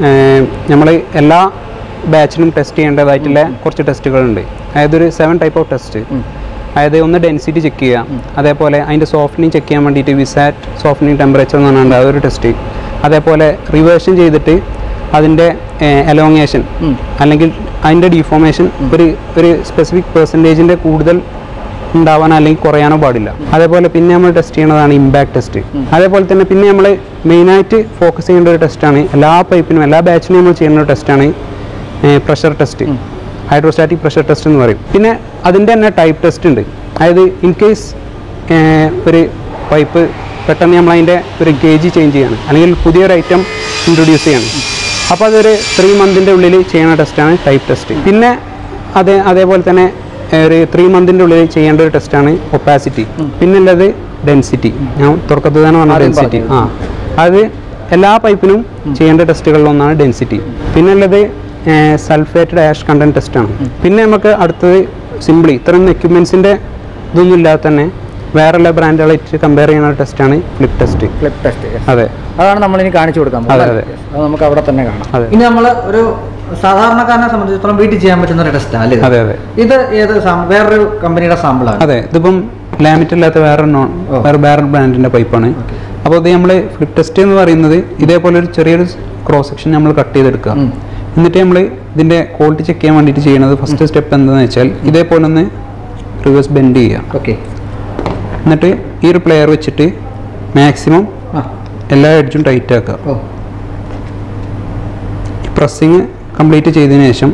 നമ്മൾ എല്ലാ ബാച്ചിനും ടെസ്റ്റ് ചെയ്യേണ്ടതായിട്ടുള്ള കുറച്ച് ടെസ്റ്റുകളുണ്ട് അതായത് ഒരു സെവൻ ടൈപ്പ് ഓഫ് ടെസ്റ്റ് അതായത് ഒന്ന് ഡെൻസിറ്റി ചെക്ക് ചെയ്യുക അതേപോലെ അതിൻ്റെ സോഫ്റ്റനിങ് ചെക്ക് ചെയ്യാൻ വേണ്ടിയിട്ട് വിസാറ്റ് സോഫ്റ്റനിങ് ടെമ്പറേച്ചർ എന്ന് പറഞ്ഞാൽ അതൊരു ടെസ്റ്റ് അതേപോലെ റിവേർഷൻ ചെയ്തിട്ട് അതിൻ്റെ എലോങ്ങേഷൻ ഉം. അല്ലെങ്കിൽ അതിൻ്റെ ഡിഫോമേഷൻ ഒരു ഒരു സ്പെസിഫിക് പെർസെൻറ്റേജിൻ്റെ കൂടുതൽ ഉണ്ടാവാനോ അല്ലെങ്കിൽ കുറയാനോ പാടില്ല അതേപോലെ പിന്നെ നമ്മൾ ടെസ്റ്റ് ചെയ്യുന്നതാണ് ഇമ്പാക്ട് ടെസ്റ്റ് അതേപോലെ തന്നെ പിന്നെ നമ്മൾ മെയിനായിട്ട് ഫോക്കസ് ചെയ്യേണ്ട ഒരു ടെസ്റ്റാണ് എല്ലാ പൈപ്പിനും എല്ലാ ബാച്ചിനും നമ്മൾ ചെയ്യുന്ന ഒരു ടെസ്റ്റാണ് pressure test hydrostatic pressure test എന്ന് പറയും പിന്നെ അതിൻ്റെ തന്നെ ടൈപ്പ് ടെസ്റ്റ് ഉണ്ട് അതായത് ഇൻ കേസ് ഒരു പൈപ്പ് പെട്ടെന്ന് നമ്മൾ അതിൻ്റെ ഒരു ഗേജ് ചേഞ്ച് ചെയ്യാണ് അല്ലെങ്കിൽ പുതിയൊരു ഐറ്റം ഇൻട്രൊഡ്യൂസ് ചെയ്യാണ് അപ്പോൾ അതൊരു ത്രീ മന്തിൻ്റെ ഉള്ളിൽ ചെയ്യുന്ന ടെസ്റ്റാണ് ടൈപ്പ് ടെസ്റ്റ് പിന്നെ അതേ അതേപോലെ തന്നെ ഏഹ്, ഒരു ത്രീ മന്തിൻ്റെ ഉള്ളിൽ ചെയ്യേണ്ട ഒരു ടെസ്റ്റാണ് ഒപ്പാസിറ്റി പിന്നെ ഉള്ളത് ഡെൻസിറ്റി ഞാൻ തുറക്കത്തിൽ തന്നെ പറഞ്ഞ ആദ്യം ഡെൻസിറ്റി ആ അത് എല്ലാ പൈപ്പിനും ചെയ്യേണ്ട ടെസ്റ്റുകളിലൊന്നാണ് ഡെൻസിറ്റി പിന്നെ ഉള്ളത് സൾഫേറ്റഡ് ആഷ് കണ്ടന്റ് ടെസ്റ്റാണ് പിന്നെ നമുക്ക് അടുത്തത് സിംപ്ലി ഇത്രയും എക്യുപ്മെൻസിൻ്റെ ഇതൊന്നും ഇല്ലാതെ തന്നെ വേറെയുള്ള ബ്രാൻഡുകളായിട്ട് കമ്പയർ ചെയ്യുന്ന ടെസ്റ്റാണ് ഫ്ലിപ്പ് ടെസ്റ്റ് ഫ്ലിപ്പ് ടെസ്റ്റ് അതെ അതാണ് നമ്മൾ ഇനി കാണിച്ചു കൊടുക്കാൻ അതെ, പോകുന്നത്. അതെ. Yes. അത് നമുക്ക് അവിടെ തന്നെ കാണാം അതെ. ഇനി നമ്മൾ ഒരു സാധാരണക്കാരനെ സംബന്ധിച്ചിടത്തോളം വീട്ടിൽ ചെയ്യാൻ പറ്റുന്ന ഒരു ടെസ്റ്റ് അല്ലേ ഇത്? അതെ അതെ ഇത് ഏത് sam- വേറൊരു കമ്പനിയുടെ സാമ്പിളാണ് അതെ ഇതിപ്പം ലാമിറ്റ് ഇല്ലാത്ത വേറെ നോൺ ഓ. വേറെ വേറെ ബ്രാൻഡിൻ്റെ പൈപ്പാണ് അപ്പോൾ ഇത് നമ്മൾ ഫ്ലിപ്പ് ടെസ്റ്റ് എന്ന് പറയുന്നത് ഇതേപോലെ ഒരു ചെറിയൊരു ക്രോസ് സെക്ഷൻ നമ്മൾ കട്ട് ചെയ്തെടുക്കുക ഉം. എന്നിട്ട് നമ്മൾ ഇതിൻ്റെ ക്വാളിറ്റി ചെക്ക് ചെയ്യാൻ വേണ്ടിയിട്ട് ചെയ്യുന്നത് ഫസ്റ്റ് സ്റ്റെപ്പ് എന്താണെന്ന് വെച്ചാൽ ഇതേപോലെ ഒന്ന് റിവേഴ്സ് ബെൻഡ് ചെയ്യുക ഓക്കെ എന്നിട്ട് ഈ ഒരു പ്ലെയർ വെച്ചിട്ട് മാക്സിമം ആ എല്ലാ എഡ്ജും ടൈറ്റ് ആക്കുക ഓ പ്രസ്സിങ് കംപ്ലീറ്റ് ചെയ്തതിന് ശേഷം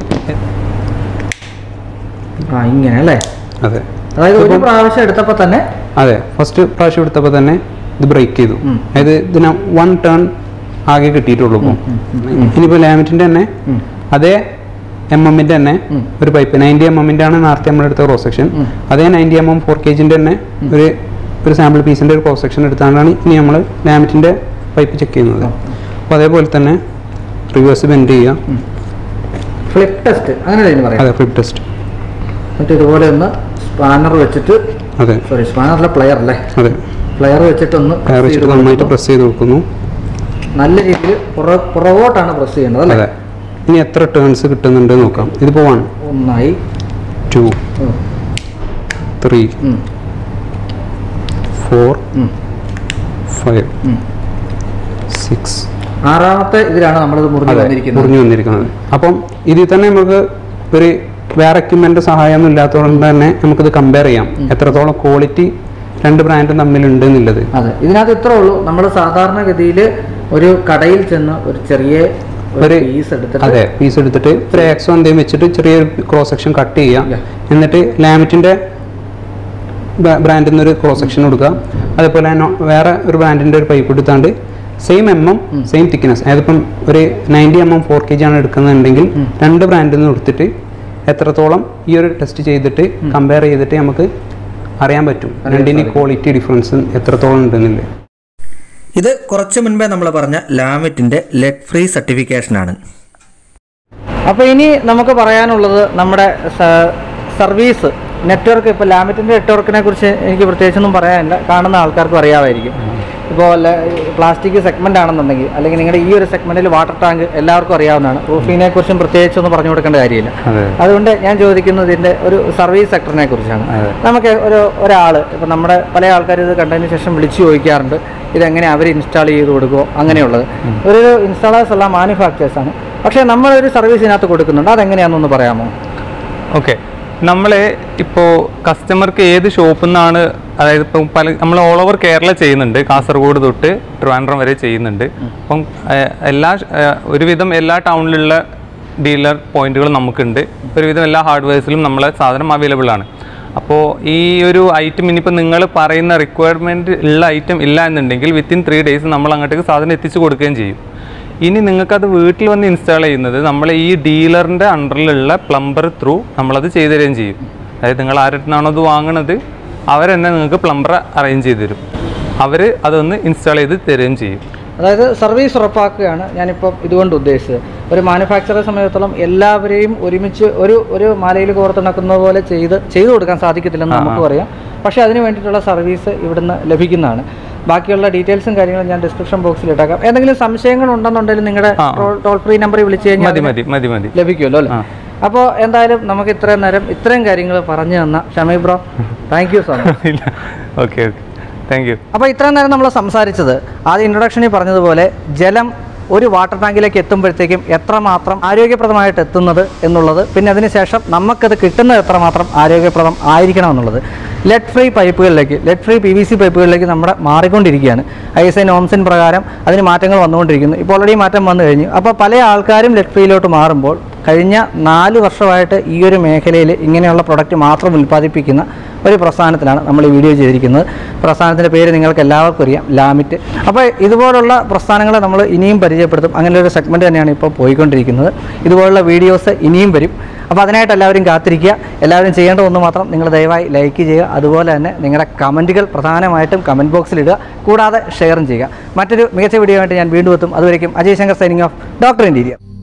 ആ ഇങ്ങനെ അല്ലേ അതെ അതായത് ഒരു പ്രാവശ്യം എടുത്തപ്പോൾ തന്നെ അതെ ഫസ്റ്റ് പ്രാവശ്യം എടുത്തപ്പോൾ തന്നെ ഇത് ബ്രേക്ക് ചെയ്തു ഉം. അതായത് ഇതിന് വൺ ടേൺ ആകെ കിട്ടിയിട്ടുള്ളൂ ഇപ്പോൾ ഇനിയിപ്പോൾ ലാമിറ്റിൻ്റെ തന്നെ ഉം. അതേ എം എമ്മിൻ്റെ തന്നെ ഉം. ഒരു പൈപ്പ് നയൻറ്റി എം എമ്മിൻ്റെ ആണ് നേരത്തെ നമ്മളെടുത്ത ക്രോസ് സെക്ഷൻ ഉം. അതേ ninety M M four K ജിൻ്റെ തന്നെ ഒരു ഒരു സാമ്പിൾ പീസിൻ്റെ ഒരു ക്രോസ് സെക്ഷൻ എടുത്താണ്ടാണ് ഇനി നമ്മൾ ലാമിറ്റിൻ്റെ പൈപ്പ് ചെക്ക് ചെയ്യുന്നത് അപ്പോൾ അതേപോലെ തന്നെ റിവേഴ്സ് ബെൻഡ് ചെയ്യുക ഫ്ലിപ്പ് ടെസ്റ്റ് അങ്ങനെ ഇതിന് പറയാം അതെ ഫ്ലിപ്പ് ടെസ്റ്റ് എന്നിട്ട് ഇതുപോലെ ഒന്ന് സ്പാനർ വെച്ചിട്ട് അതെ സോറി സ്പാനറിലെ പ്ലെയർ അല്ലേ അതെ പ്ലെയർ വെച്ചിട്ടൊന്ന് കയർ press വെച്ചിട്ട് ചെയ്ത് നന്നായിട്ട് കൊടുക്കുന്നു. പ്രസ് ചെയ്ത് കൊടുക്കുന്നു നല്ല രീതിയിൽ പുറകോട്ടാണ് പ്രസ് ചെയ്യേണ്ടത് അല്ലേ അതെ ഇനി എത്ര ടേൺസ് കിട്ടുന്നുണ്ട് നോക്കാം ഇതിപ്പോൾ വൺ ഒന്നായി ടു ഓ, ത്രീ ഉം, ഫോർ ഉം, ഫൈവ് ഉം. സിക്സ് ആറാമത്തെ ഇതിലാണ് നമ്മളിത് മുറിഞ്ഞു വന്നിരിക്കുന്നത് മുറിഞ്ഞു വന്നിരിക്കുന്നത് അപ്പം ഇതിൽ തന്നെ നമുക്ക് ഒരു വേറെ എക്യുപ്മെന്റ് സഹായമൊന്നും ഇല്ലാത്തതുകൊണ്ട് തന്നെ നമുക്കിത് കമ്പയർ ചെയ്യാം എത്രത്തോളം ക്വാളിറ്റി രണ്ട് ബ്രാൻഡും തമ്മിലുണ്ട് എന്നുള്ളത് അതെ ഇതിനകത്ത് ഇത്രേ ഉള്ളൂ നമ്മൾ സാധാരണഗതിയിൽ ഒരു കടയിൽ ചെന്ന് ഒരു ചെറിയ ഒരു ഒരു പീസ് എടുത്തിട്ട് അതെ പീസ് എടുത്തിട്ട് ഒരു എക്സോ എന്തെങ്കിലും വെച്ചിട്ട് ചെറിയൊരു ക്രോസ് സെക്ഷൻ കട്ട് ചെയ്യാം Yeah. എന്നിട്ട് ലാമിറ്റിന്റെ ബ്രാൻഡിൽ നിന്ന് ഒരു ക്രോസ് സെക്ഷൻ കൊടുക്കുക അതേപോലെ നോ- വേറെ ഒരു ബ്രാൻഡിന്റെ ഒരു പൈപ്പ് എടുത്താണ്ട് same M M same thickness അതായത് ഇപ്പം ഒരു ninety M M four K G ആണ് എടുക്കുന്നുണ്ടെങ്കിൽ രണ്ട് ബ്രാൻഡിൽ നിന്ന് എടുത്തിട്ട് എത്രത്തോളം ഈ ഒരു ടെസ്റ്റ് ചെയ്തിട്ട് കമ്പയർ ചെയ്തിട്ട് നമുക്ക് അറിയാൻ പറ്റും രണ്ടിൻ്റെ ക്വാളിറ്റി ഡിഫറൻസ് എത്രത്തോളം ഉണ്ടെന്നില്ലേ ഇത് കുറച്ച് മുൻപേ നമ്മൾ പറഞ്ഞ ലാമിറ്റിന്റെ ലെഡ് ഫ്രീ സർട്ടിഫിക്കേഷനാണ് അപ്പോൾ ഇനി നമുക്ക് പറയാനുള്ളത് നമ്മുടെ സ- സർവീസ് നെറ്റ്വർക്ക് ഇപ്പോൾ ലാമിറ്റിൻ്റെ നെറ്റ്വർക്കിനെ കുറിച്ച് എനിക്ക് പ്രത്യേകിച്ചൊന്നും പറയാനില്ല കാണുന്ന ആൾക്കാർക്കും അറിയാമായിരിക്കും ഇപ്പോൾ പ്ലാസ്റ്റിക് സെഗ്മെൻ്റ് ആണെന്നുണ്ടെങ്കിൽ അല്ലെങ്കിൽ നിങ്ങളുടെ ഈ ഒരു സെഗ്മെൻറ്റിൽ വാട്ടർ ടാങ്ക് എല്ലാവർക്കും അറിയാവുന്നതാണ് റൂഫിനെ കുറിച്ചും പ്രത്യേകിച്ചൊന്നും പറഞ്ഞു കൊടുക്കേണ്ട കാര്യമില്ല അതെ അതുകൊണ്ട് ഞാൻ ചോദിക്കുന്നത് ഇതിൻ്റെ ഒരു സർവീസ് സെക്ടറിനെ കുറിച്ചാണ് അതെ. നമുക്ക് ഒരു ഒരാൾ ഇപ്പം നമ്മുടെ പല ആൾക്കാർ ഇത് കണ്ടതിന് ശേഷം വിളിച്ചു ചോദിക്കാറുണ്ട് ഇതെങ്ങനെ അവർ ഇൻസ്റ്റാൾ ചെയ്ത് കൊടുക്കുമോ അങ്ങനെയുള്ളത് ഒരു ഇൻസ്റ്റാളേഴ്സ് എല്ലാം മാനുഫാക്ചേഴ്സ് ആണ് പക്ഷേ നമ്മളൊരു സർവീസ് ഇതിനകത്ത് കൊടുക്കുന്നുണ്ട് അതെങ്ങനെയാണെന്നൊന്ന് പറയാമോ ഓക്കെ നമ്മൾ ഇപ്പോൾ കസ്റ്റമർക്ക് ഏത് ഷോപ്പിൽ നിന്നാണ് അതായത് ഇപ്പം പല നമ്മൾ ഓൾ ഓവർ കേരള ചെയ്യുന്നുണ്ട് കാസർഗോഡ് തൊട്ട് ട്രിവാൻഡ്രം വരെ ചെയ്യുന്നുണ്ട് അപ്പം ഏഹ്, എല്ലാ ഷ- ഏഹ്, ഒരുവിധം എല്ലാ ടൗണിലുള്ള ഡീലർ പോയിന്റുകളും നമുക്കുണ്ട് ഒരുവിധം എല്ലാ ഹാർഡ്വെയർസിലും നമ്മളെ സാധനം അവൈലബിൾ ആണ് അപ്പോൾ ഈ ഒരു ഐറ്റം ഇനിയിപ്പോൾ നിങ്ങൾ പറയുന്ന റിക്വയർമെൻറ്റ് ഉള്ള ഐറ്റം ഇല്ല എന്നുണ്ടെങ്കിൽ വിത്തിൻ ത്രീ ഡേയ്സ് നമ്മൾ അങ്ങോട്ടേക്ക് സാധനം എത്തിച്ചു കൊടുക്കുകയും ചെയ്യും ഇനി നിങ്ങൾക്കത് വീട്ടിൽ വന്ന് ഇൻസ്റ്റാൾ ചെയ്യുന്നത് നമ്മൾ ഈ ഡീലറിൻ്റെ അണ്ടറിലുള്ള പ്ലംബർ ത്രൂ നമ്മളത് ചെയ്തു തരികയും ചെയ്യും അതായത് നിങ്ങൾ ആരുടെ അത് വാങ്ങണത് അവരെന്നെ നിങ്ങൾക്ക് പ്ലംബറെ അറേഞ്ച് ചെയ്ത് തരും അവർ അതൊന്ന് ഇൻസ്റ്റാൾ ചെയ്ത് തരികയും ചെയ്യും അതായത് സർവീസ് ഉറപ്പാക്കുകയാണ് ഞാനിപ്പം ഇതുകൊണ്ട് ഉദ്ദേശിച്ചത് ഒരു മാനുഫാക്ചറെ സംബന്ധിച്ചിടത്തോളം എല്ലാവരെയും ഒരുമിച്ച് ഒരു ഒരു മാലയിൽ കോർത്തിണക്കുന്ന പോലെ ചെയ്ത് ചെയ്തു കൊടുക്കാൻ സാധിക്കത്തില്ലെന്ന് നമുക്കും അറിയാം പക്ഷേ അതിന് വേണ്ടിയിട്ടുള്ള സർവീസ് ഇവിടുന്ന് ലഭിക്കുന്നതാണ് ബാക്കിയുള്ള ഡീറ്റെയിൽസും കാര്യങ്ങളും ഞാൻ ഡിസ്ക്രിപ്ഷൻ ബോക്സിൽ ഇട്ടേക്കാം എന്തെങ്കിലും സംശയങ്ങൾ ഉണ്ടെന്നുണ്ടെങ്കിൽ നിങ്ങളുടെ ആ. ടോൾ ഫ്രീ നമ്പറിൽ വിളിച്ചു കഴിഞ്ഞാൽ മതി മതി മതി മതി ലഭിക്കുമല്ലോ അല്ലേ ആ. അപ്പോൾ എന്തായാലും നമുക്ക് ഇത്രയും നേരം ഇത്രയും കാര്യങ്ങൾ പറഞ്ഞു തന്ന Shami bro thank you so much ഇല്ല ഓക്കെ ഓക്കെ താങ്ക് യു അപ്പോൾ ഇത്രയും നേരം നമ്മൾ സംസാരിച്ചത് ആദ്യം ഇൻട്രൊഡക്ഷനിൽ പറഞ്ഞതുപോലെ ജലം ഒരു വാട്ടർ ടാങ്കിലേക്ക് എത്തുമ്പോഴത്തേക്കും എത്രമാത്രം ആരോഗ്യപ്രദമായിട്ട് എത്തുന്നത് എന്നുള്ളത് പിന്നെ അതിനുശേഷം നമുക്കത് കിട്ടുന്നത് എത്രമാത്രം ആരോഗ്യപ്രദം ആയിരിക്കണം എന്നുള്ളത് ലെഡ് ഫ്രീ പൈപ്പുകളിലേക്ക് lead free P V C പൈപ്പുകളിലേക്ക് നമ്മുടെ മാറിക്കൊണ്ടിരിക്കുകയാണ് ഐ എസ് ഐ നോംസിൻ പ്രകാരം അതിന് മാറ്റങ്ങൾ വന്നുകൊണ്ടിരിക്കുന്നു ഇപ്പോൾ ഓൾറെഡി മാറ്റം വന്നു കഴിഞ്ഞു അപ്പോൾ പല ആൾക്കാരും ലെഡ് ഫ്രീയിലോട്ട് മാറുമ്പോൾ കഴിഞ്ഞ നാല് വർഷമായിട്ട് ഈ ഒരു മേഖലയിൽ ഇങ്ങനെയുള്ള പ്രൊഡക്റ്റ് മാത്രം ഉൽപ്പാദിപ്പിക്കുന്ന ഒരു പ്രസ്ഥാനത്തിലാണ് നമ്മൾ ഈ വീഡിയോ ചെയ്തിരിക്കുന്നത് പ്രസ്ഥാനത്തിൻ്റെ പേര് നിങ്ങൾക്ക് എല്ലാവർക്കും അറിയാം ലാമിറ്റ് അപ്പോൾ ഇതുപോലുള്ള പ്രസ്ഥാനങ്ങളെ നമ്മൾ ഇനിയും പരിചയപ്പെടുത്തും അങ്ങനെ ഒരു സെഗ്മെൻറ്റ് തന്നെയാണ് ഇപ്പോൾ പോയിക്കൊണ്ടിരിക്കുന്നത് ഇതുപോലുള്ള വീഡിയോസ് ഇനിയും വരും അപ്പോൾ അതിനായിട്ട് എല്ലാവരും കാത്തിരിക്കുക എല്ലാവരും ചെയ്യേണ്ട ഒന്ന് മാത്രം നിങ്ങൾ ദയവായി ലൈക്ക് ചെയ്യുക അതുപോലെ തന്നെ നിങ്ങളുടെ കമൻറ്റുകൾ പ്രധാനമായിട്ടും കമൻറ്റ് ബോക്സിൽ ഇടുക കൂടാതെ ഷെയറും ചെയ്യുക മറ്റൊരു മികച്ച വീഡിയോ ആയിട്ട് ഞാൻ വീണ്ടും എത്തും അതുവരേക്കും Ajay Shankar signing off doctor interior